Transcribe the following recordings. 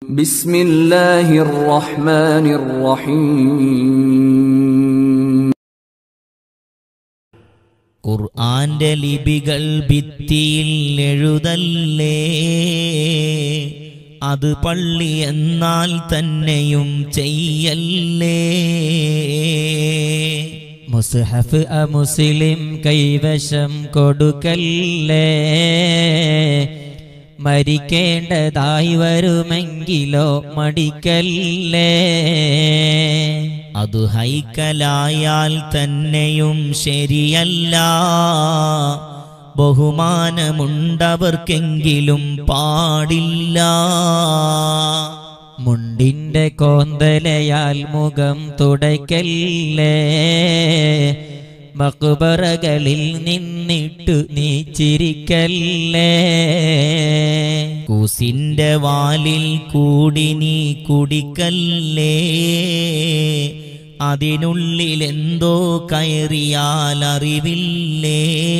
بسم الله الرحمن الرحيم ഖുർആന്റെ ലിപികൾ ഭിത്തിയിൽ എഴുതല്ലേ അത് പള്ളി എന്നാൽ തന്നെയും ചെയ്യല്ലേ മുസ്ഹഫ് അ മുസ്ലിം കൈവശം കൊടുക്കല്ലേ മരിക്കേണ്ടതായി വരുമെങ്കിലോ മടിക്കല്ലേ അത് ഹൈക്കലായാൽ തന്നെയും ശരിയല്ല ബഹുമാനമുണ്ടവർക്കെങ്കിലും പാടില്ല മുണ്ടിന്റെ കോന്തലയാൽ മുഖം തുടയ്ക്കല്ലേ മക്ബറകളിൽ നിന്നിട്ടു നീ ചിരിക്കല്ലേ കൂസിന്റെ വാലിൽ കൂടി നീ കുടിക്കല്ലേ അതിനുള്ളിൽ എന്തോ കയറിയാൽ അറിവില്ലേ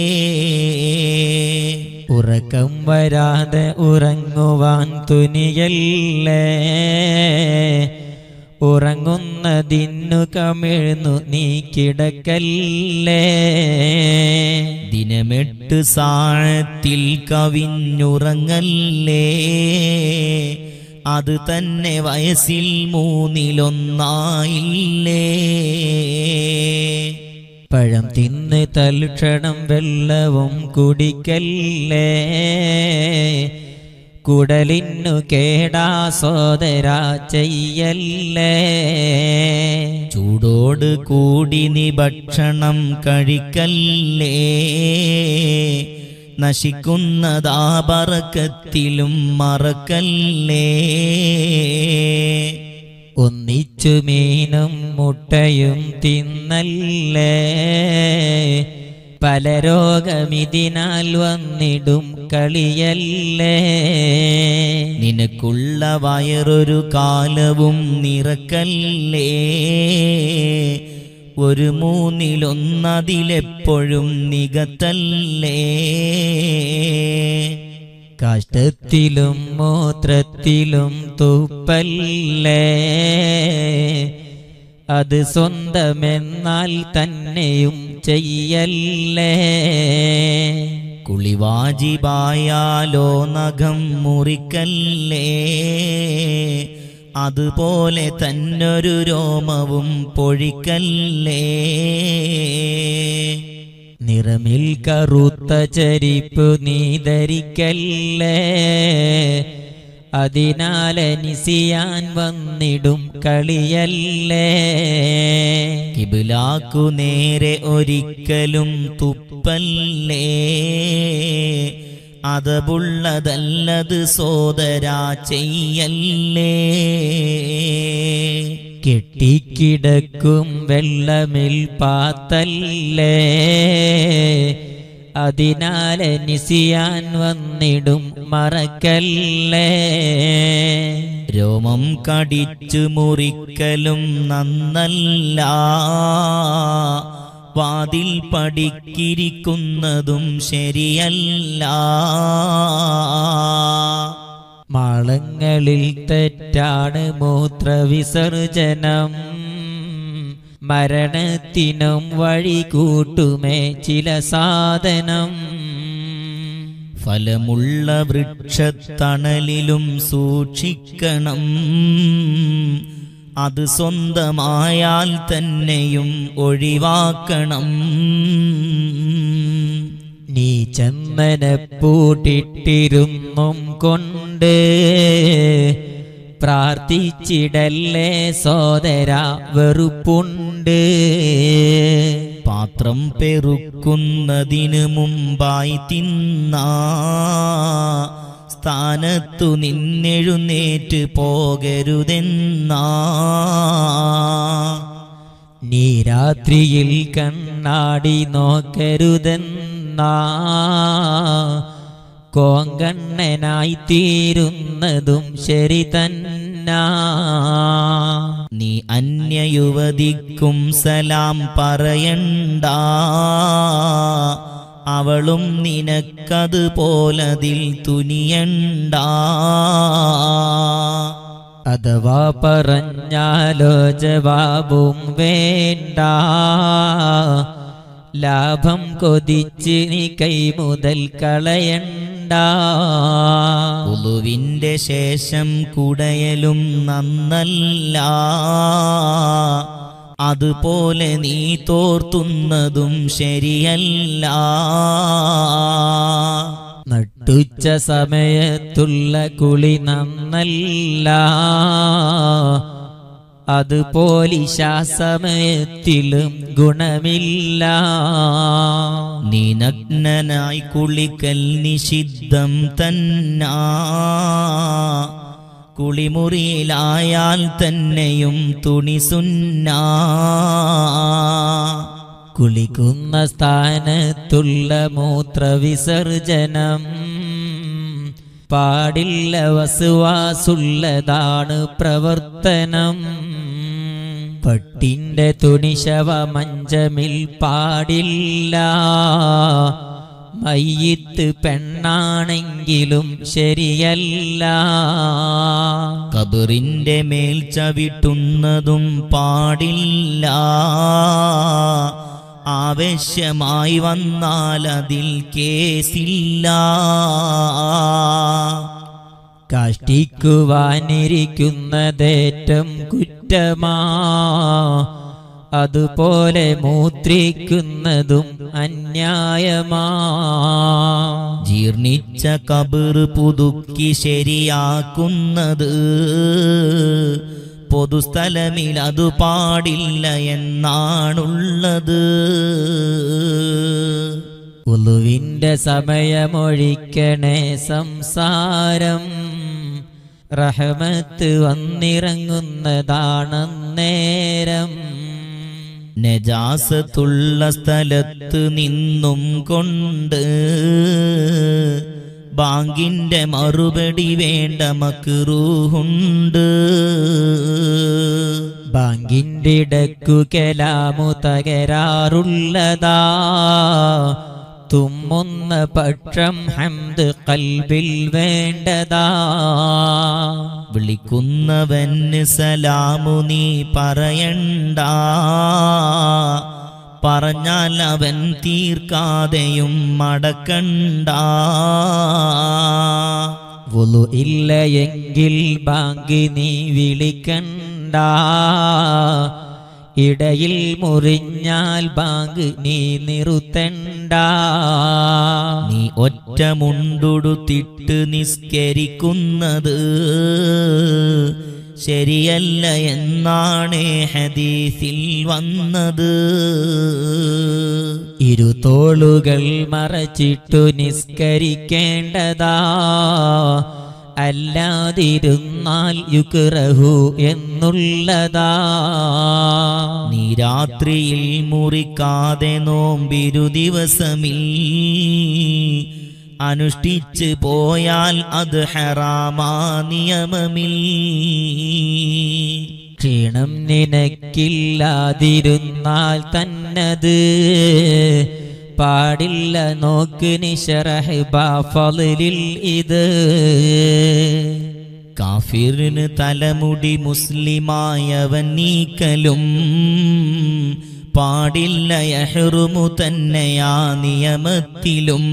ഉറക്കം വരാതെ ഉറങ്ങുവാൻ തുനിയല്ലേ ഉറങ്ങുന്നതിന്നു കമിഴ്ന്നു നീ കിടക്കല്ലേ ദിനമെട്ട് സാഴത്തിൽ കവിഞ്ഞുറങ്ങല്ലേ അത് തന്നെ വയസ്സിൽ മൂന്നിലൊന്നായില്ലേ പഴം തിന്ന് തൽക്ഷണം വെള്ളവും കുടിക്കല്ലേ കുടലിന്നു കേടാ സോദര ചെയ്യല്ലേ ചൂടോട് കൂടി നീ ഭക്ഷണം കഴിക്കല്ലേ നശിക്കുന്നതാ പറക്കത്തിലും മറക്കല്ലേ ഒന്നിച്ചു മീനും മുട്ടയും തിന്നല്ലേ പല രോഗമിതിനാൽ വന്നിടും കളിയല്ലേ നിനക്കുള്ള വയറൊരു കാലവും നിറക്കല്ലേ ഒരു മൂന്നിലൊന്നതിലെപ്പോഴും നികത്തല്ലേ കാഷ്ടത്തിലും മൂത്രത്തിലും തുപ്പല്ലേ അത് സ്വന്തമെന്നാൽ തന്നെയും ചെയ്യല്ലേ കുളിവാജിബായാലോ നഖം മുറിക്കല്ലേ അതുപോലെ തന്നൊരു രോമവും പൊഴിക്കല്ലേ നിറമിൽ കറുത്ത ചരിപ്പ് നീ ധരിക്കല്ലേ അതിനാലനിസിയാൻ വന്നിടും കളിയല്ലേ കിബിലാക്കു നേരെ ഒരിക്കലും തുപ്പല്ലേ അതവുള്ളതല്ലത് സോദരാ ചെയ്യല്ലേ കെട്ടിക്കിടക്കും വെള്ളമിൽ പാത്തല്ലേ അതിനാലനിസിയാൻ വന്നിടും മറക്കല്ലേ രോമം കടിച്ചു മുറിക്കലും നന്നല്ല വാതിൽ പടിക്കിരിക്കുന്നതും ശരിയല്ല മാളങ്ങളിൽ തെറ്റാണ് മൂത്രവിസർജനം മരണത്തിനും വഴി കൂട്ടുമേ ചില സാധനം ഫലമുള്ള വൃക്ഷത്തണലിലും സൂക്ഷിക്കണം അത് സ്വന്തമായാൽ തന്നെയും ഒഴിവാക്കണം നീ ചന്ദനപ്പൂട്ടിട്ടിരുന്നും കൊണ്ട് പ്രാർത്ഥിച്ചിടല്ലേ സോദര വെറുപ്പുണ്ട് പാത്രം പെറുക്കുന്നതിന് മുമ്പായി തിന്ന സ്ഥാനത്തു നിന്നെഴുന്നേറ്റ് പോകരുതെന്നാ നീ രാത്രിയിൽ കണ്ണാടി നോക്കരുതെന്നാ കോങ്കണ്ണനായി തീരുന്നതും ശരി തന്നാ നീ അന്യയുവതിക്കും സലാം പറയണ്ട അവളും നിനക്കതുപോലതിൽ തുനിയണ്ട അഥവാ പറഞ്ഞാലോ ജവാബും വേണ്ട ലാഭം കൊതിച്ച് നീ കൈ മുതൽ കളയണ്ട ഉളുവിന്റെ ശേഷം കുടയലും നന്നല്ല അതുപോലെ നീ തോർത്തുന്നതും ശരിയല്ല നട്ടുച്ച സമയത്തുള്ള കുളി നന്നല്ല അതുപോലിശാ സമയത്തിലും ഗുണമില്ല നീ നഗ്നനായി കുളിക്കൽ നിഷിദ്ധം തന്നാ കുളിമുറിയിലായാൽ തന്നെയും തുണി സുന്നാ കുളിക്കുന്ന സ്ഥാനത്തുള്ള മൂത്രവിസർജനം പാടില്ല വസുവാസുള്ളതാണ് പ്രവർത്തനം പട്ടിന്റെ തുണിശവ മഞ്ചമിൽ പാടില്ല മയ്യത്ത് പെണ്ണാണെങ്കിലും ശരിയല്ല കബറിന്റെ മേൽ ചവിട്ടുന്നതും പാടില്ല ആവശ്യമായി വന്നാൽ അതിൽ കേസില്ല കാഷ്ടിക്കുവാനിരിക്കുന്നതേറ്റം കുറ്റമാ അതുപോലെ മൂത്രിക്കുന്നതും അന്യായമാ ജീർണിച്ച കബർ പുതുക്കി ശരിയാക്കുന്നത് പൊതുസ്ഥലമിൽ അത് പാടില്ല എന്നാണുള്ളത് ഉളുവിന്റെ സമയമൊഴിക്കണേ സംസാരം റഹമത്ത് വന്നിറങ്ങുന്നതാണന്നേരം നജാസത്തുള്ള സ്ഥലത്ത് നിന്നും കൊണ്ട് ബാങ്കിന്റെ മറുപടി വേണ്ട മക്രൂഹുണ്ട് ബാങ്കിന്റെ ഇടക്കു കലാമു തകരാറുള്ളതാ തുമ്മുന്ന പക്ഷം ഹംദ് കൽബിൽ വേണ്ടതാ വിളിക്കുന്നവന് സലാമു നീ പറയണ്ട പറഞ്ഞാൽ അവൻ തീർക്കാതെയും മടക്കണ്ട വുളു ഇല്ല എങ്കിൽ ബാങ്ക് നീ വിളിക്കണ്ട ഇടയിൽ മുറിഞ്ഞാൽ ബാങ്ക് നീ നിറുത്തണ്ട നീ ഒറ്റ മുണ്ടുടുത്തിട്ട് നിസ്കരിക്കുന്നത് ശരിയല്ല എന്നാണ് ഹദീസിൽ വന്നത് ഇരുതോളുകൾ മറച്ചിട്ടു നിസ്കരിക്കേണ്ടതാ അല്ലാതിരുന്നാൽ യുക്റഹു എന്നുള്ളതാ നീ രാത്രിയിൽ മുറിക്കാതെ നോമ്പിരു ദിവസമിൽ അനുഷ്ഠിച്ച് പോയാൽ അത് ഹറാമാ നിയമമിൽ ക്ഷീണം നിനക്കില്ലാതിരുന്നാൽ തന്നത് പാടില്ല നോക്ക് നിശറഹ് ബാഫലിൽ ഇത് കാഫിറിന് തലമുടി മുസ്ലിമായവൻ നീക്കലും പാടില്ല യഹ്റുമു തന്നെയാ നിയമത്തിലും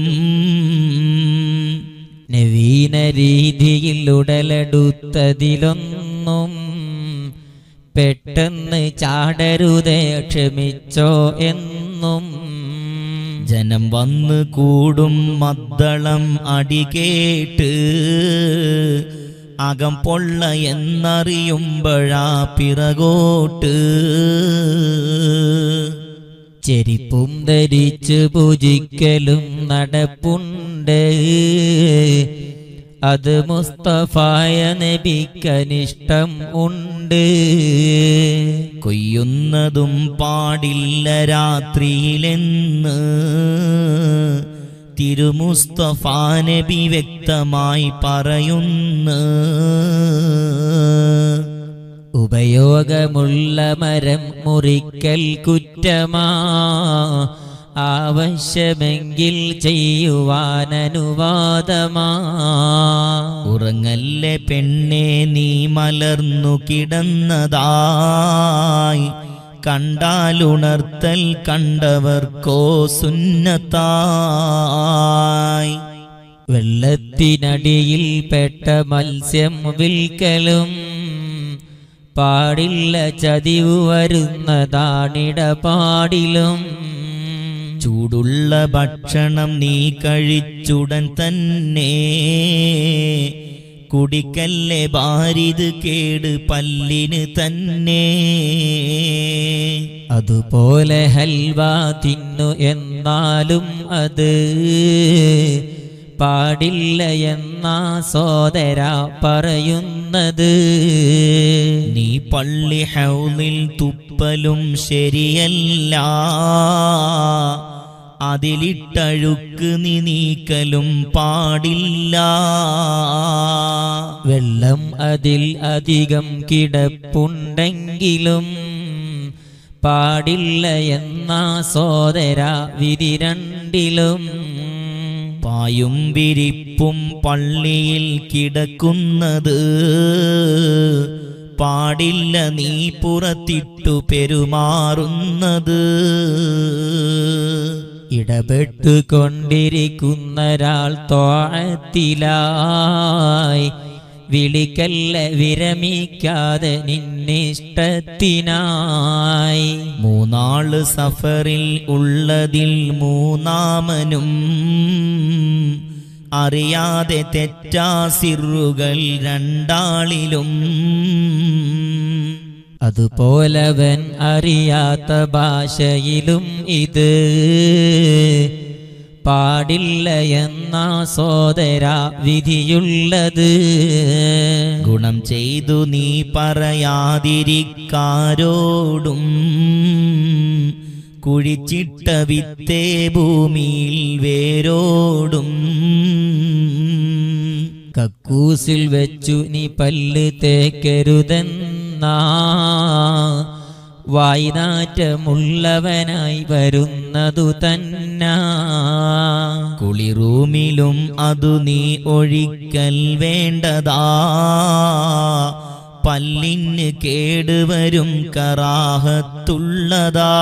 നവീന രീതിയിൽ ഉടലെടുത്തതിലൊന്നും പെട്ടെന്ന് ചാടരുതേ ക്ഷമിച്ചോ എന്നും ജനം വന്ന് കൂടും മദ്ദളം അടികേട്ട് അകം പൊള്ള എന്നറിയുമ്പോഴാ പിറകോട്ട് ചെരിപ്പും ധരിച്ച് പൂജിക്കലും നടപ്പുണ്ട് അത് മുസ്തഫായ നബിക്കനിഷ്ടം ഉണ്ട് കൊയ്യുന്നതും പാടില്ല രാത്രിയിലെന്ന് തിരുമുസ്തഫ നബി വ്യക്തമായി പറയുന്നു ഉപയോഗമുള്ള മരം മുറിക്കൽ കുറ്റമാ ആവശ്യമെങ്കിൽ ചെയ്യുവാനനുവാദമാ ഉറങ്ങല്ലേ പെണ്ണെ നീ മലർന്നു കിടന്നതായി കണ്ടാലുണർത്തൽ കണ്ടവർക്കോ സുന്നത്തായി വെള്ളത്തിനടിയിൽ പെട്ട മത്സ്യം വിൽക്കലും പാടില്ല ചതിവ് വരുന്നതാണിടപാടിലും ചൂടുള്ള ഭക്ഷണം നീ കഴിച്ചുടൻ തന്നെ കുടിക്കല്ലേ ബാരിത് കേട് പല്ലിന് തന്നെ അതുപോലെ ഹൽവ തിന്നു എന്നാലും അത് പാടില്ല എന്നാ സോദര പറയുന്നത് നീ പള്ളി ഹൗലിൽ തുപ്പലും ശരിയല്ല അതിലിട്ടഴുക്ക് നീ നീക്കലും പാടില്ല വെള്ളം അതിൽ അധികം കിടപ്പുണ്ടെങ്കിലും പാടില്ല എന്നാ സോദര വിധി രണ്ടിലും പായും വിരിപ്പും പള്ളിയിൽ കിടക്കുന്നത് പാടില്ല നീ പുറത്തിട്ടു പെരുമാറുന്നത് ഇടപെട്ടു കൊണ്ടിരിക്കുന്നൊരാൾ തോഴത്തിലായി വിളിക്കല്ല വിരമിക്കാതെ നിന്നിഷ്ടത്തിനായി മൂന്നാള് സഫറിൽ ഉള്ളതിൽ മൂന്നാമനും അറിയാതെ തെറ്റാസിറുകൾ രണ്ടാളിലും അതുപോലവൻ അറിയാത്ത ഭാഷയിലും ഇത് പാടില്ല എന്നാ സോദര വിധിയുള്ളത് ഗുണം ചെയ്തു നീ പറയാതിരിക്കാരോടും കുഴിച്ചിട്ട വിത്തേ ഭൂമിയിൽ വേരോടും കക്കൂസിൽ വെച്ചു നീ പല്ല് തേക്കരുതെന്നാ വായ്നാറ്റമുള്ളവനായി വരുന്നതു തന്നാ കുളിറൂമിലും അതു നീ ഒഴിക്കൽ വേണ്ടതാ പല്ലിന് കേടുവരും കറാഹത്തുള്ളതാ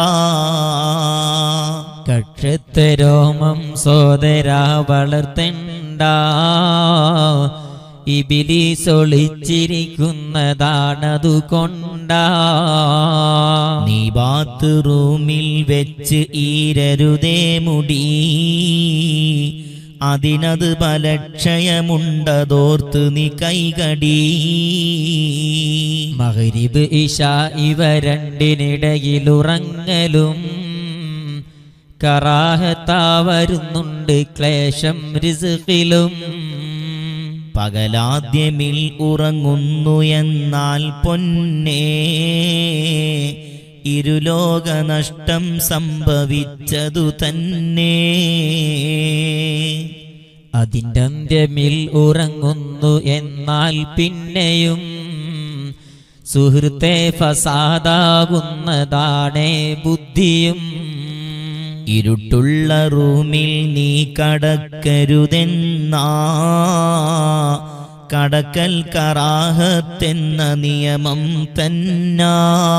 കക്ഷത്തെ രോമം സോദര വളർത്തണ്ട ഇബിലിസൊളിച്ചിരിക്കുന്നതാണതു കൊണ്ടാ നീ ബാത്ത് റൂമിൽ വെച്ച് ഈരരുതേ മുടി അതിനത് ബലക്ഷയമുണ്ടതോർത്ത് നീ കൈകടി മഹരിബ് ഇഷ ഇവ രണ്ടിനിടയിലുറങ്ങലും കറാഹത്താ വരുന്നുണ്ട് ക്ലേശം റിസുഖിലും പകലാദ്യമിൽ ഉറങ്ങുന്നു എന്നാൽ പൊന്നേ ഇരുലോക നഷ്ടം സംഭവിച്ചതു തന്നെ അതിൻ്റെ അന്ത്യമിൽ ഉറങ്ങുന്നു എന്നാൽ പിന്നെയും സുഹൃത്തെ ഫസാദാകുന്നതാണേ ബുദ്ധിയും ഇരുട്ടുള്ള റൂമിൽ നീ കടക്കരുതെന്നാ കടക്കൽ കറാഹത്തെന്ന നിയമം തന്നാ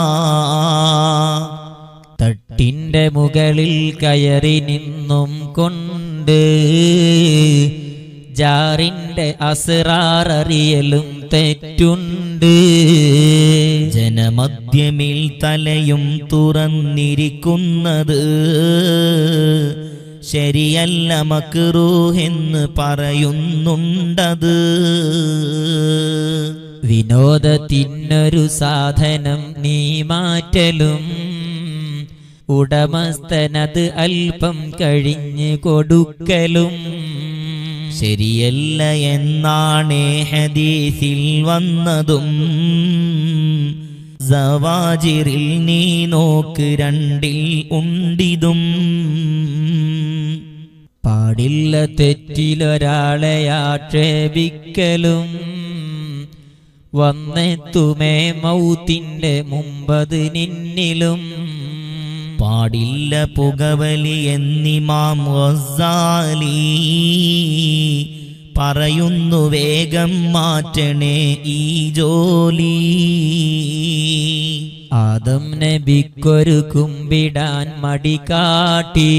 തട്ടിൻ്റെ മുകളിൽ കയറി നിന്നും കൊണ്ട് ജാറിൻ്റെ അസിറാറിയലും തെറ്റുണ്ട് ജനമധ്യമിൽ തലയും തുറന്നിരിക്കുന്നത് ശരിയല്ല മക്രൂഹെന്ന് പറയുന്നുണ്ടത് വിനോദത്തിനൊരു സാധനം നീ മാറ്റലും ഉടമസ്ഥനത് അല്പം കഴിഞ്ഞ് കൊടുക്കലും ശരിയല്ല എന്നാണേ ഹദീസിൽ വന്നതും സവാജിറിൽ നീ നോക്ക് രണ്ടിൽ ഉണ്ടിതും പാടില്ല തെറ്റിലൊരാളെ ആക്ഷേപിക്കലും വന്നെത്തുമേ മൗത്തിൻ്റെ മുമ്പത് നിന്നിലും പാടില്ല പുകവലി എന്നിമാം ഗസാലി പറയുന്നു വേഗം മാറ്റണേ ഈ ജോലി ആദം നബിക്കൊരു കുമ്പിടാൻ മടി കാട്ടി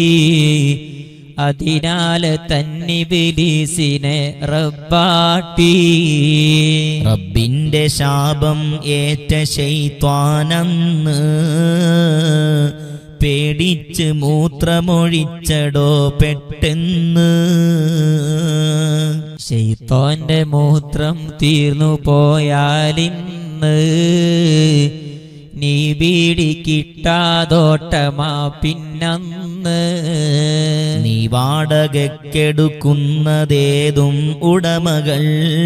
അതിനാല് തന്നിബിലീസിനെ റബ്ബാട്ടി റബ്ബിന്റെ ശാപം ഏറ്റ ശൈത്വാനന്ന് പേടിച്ച് മൂത്രമൊഴിച്ചടോ പെട്ടെന്ന് ശൈത്തോന്റെ മൂത്രം തീർന്നു പോയാലിന്ന് നീ ബീടി കിട്ടാതോട്ടമാ പിന്നന്ന് നീ വാടകയ്ക്കെടുക്കുന്നതേതും ഉടമകൾ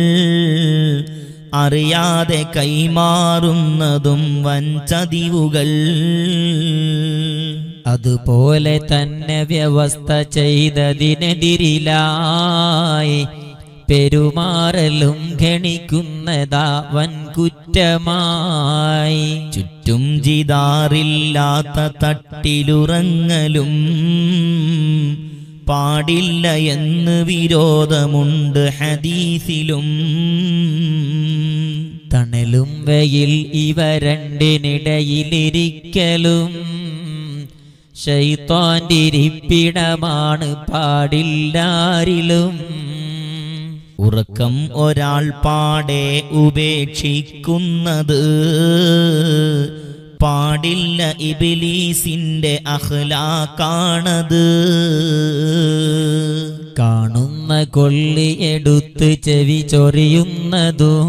അറിയാതെ കൈമാറുന്നതും വൻചതിവുകൾ അതുപോലെ തന്നെ വ്യവസ്ഥ ചെയ്തതിനെതിരിലായി പെരുമാറലും ഗണിക്കുന്നതാ വൻ കുറ്റമായി ചുറ്റും ജിതാറില്ലാത്ത തട്ടിലുറങ്ങലും പാടില്ല എന്ന് വിരോധമുണ്ട് ഹദീസിലും തണലും വെയിൽ ഇവ രണ്ടിനിടയിലിരിക്കലും ശൈത്താന്തിരിപ്പിടമാണ് പാടില്ലാരിലും ഉറക്കം ഒരാൾ പാടെ ഉപേക്ഷിക്കുന്നത് പാടില്ല ഇബിലീസിന്റെ അഹ്ലാക്കാണത് കാണുന്ന കൊള്ളി എടുത്ത് ചെവി ചൊറിയുന്നതും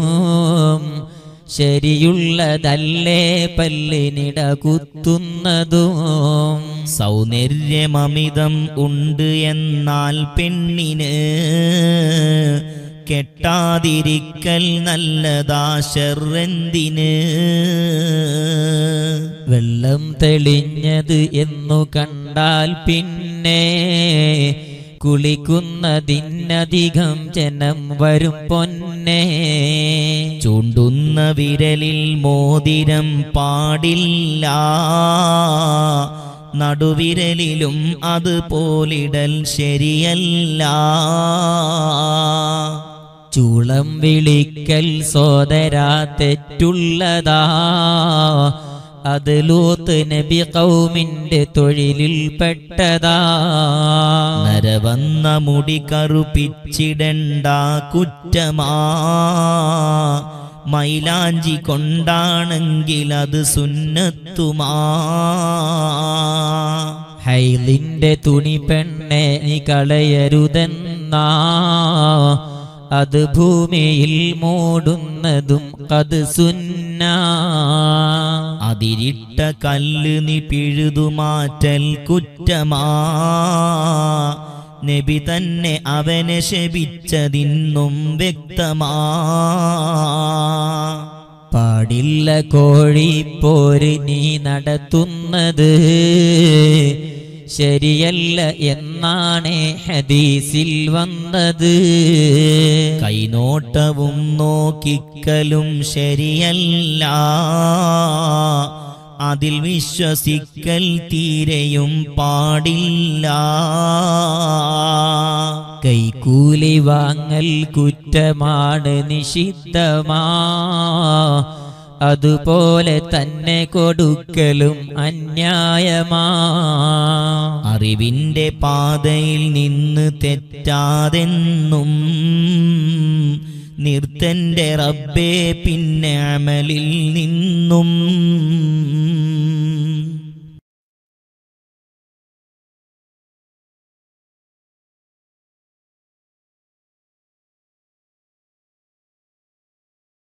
ശരിയുള്ളതല്ലേ പല്ലിനിട കുത്തുന്നതും സൗന്ദര്യമമിതം ഉണ്ട് എന്നാൽ പെണ്ണിന് കെട്ടാതിരിക്കൽ നല്ലതാ ഷെറെന്തിന് വെള്ളം തെളിഞ്ഞത് എന്നു കണ്ടാൽ പിന്നെ കുളിക്കുന്നതിനധികം ജനം വരും പൊന്നെ ചൂണ്ടുന്ന വിരലിൽ മോതിരം പാടില്ല നടുവിരലിലും അതുപോലിടൽ ശരിയല്ല ചൂളം വിളിക്കൽ സോദരാ തെറ്റുള്ളതാ അത് ലൂത്ത് നബി കൗമിന്റെ തൊഴിലിൽ പെട്ടതാ നരവന്ന മുടി കറുപ്പിച്ചിടണ്ട കുറ്റമാ മൈലാഞ്ചി കൊണ്ടാണെങ്കിൽ അത് സുന്നത്തുമാ ഹൈലിന്റെ തുണി പെണ്ണെ നീ കളയരുതെന്നാ അത് ഭൂമിയിൽ മൂടുന്നതും അത് സുന്ന അതിരിട്ട കല്ല് നീ പിഴുതുമാറ്റൽ കുറ്റമാ നബി തന്നെ അവനെ ശപിച്ചതിന്നും വ്യക്തമാ പാടില്ല കോഴിപ്പോര് നീ നടത്തുന്നത് ശരിയല്ല എന്നാണ് ഹദീസിൽ വന്നത് കൈനോട്ടവും നോക്കിക്കലും ശരിയല്ല അതിൽ വിശ്വസിക്കൽ തീരെയും പാടില്ല കൈക്കൂലി വാങ്ങൽ കുറ്റമാണ് നിഷിദ്ധമാ അതുപോലെ തന്നെ കൊടുക്കലും അന്യായമാ അറിവിന്റെ പാതയിൽ നിന്ന് തെറ്റാതെന്നും നിർത്തന്റെ റബ്ബേ പിന്നെ അമലിൽ നിന്നും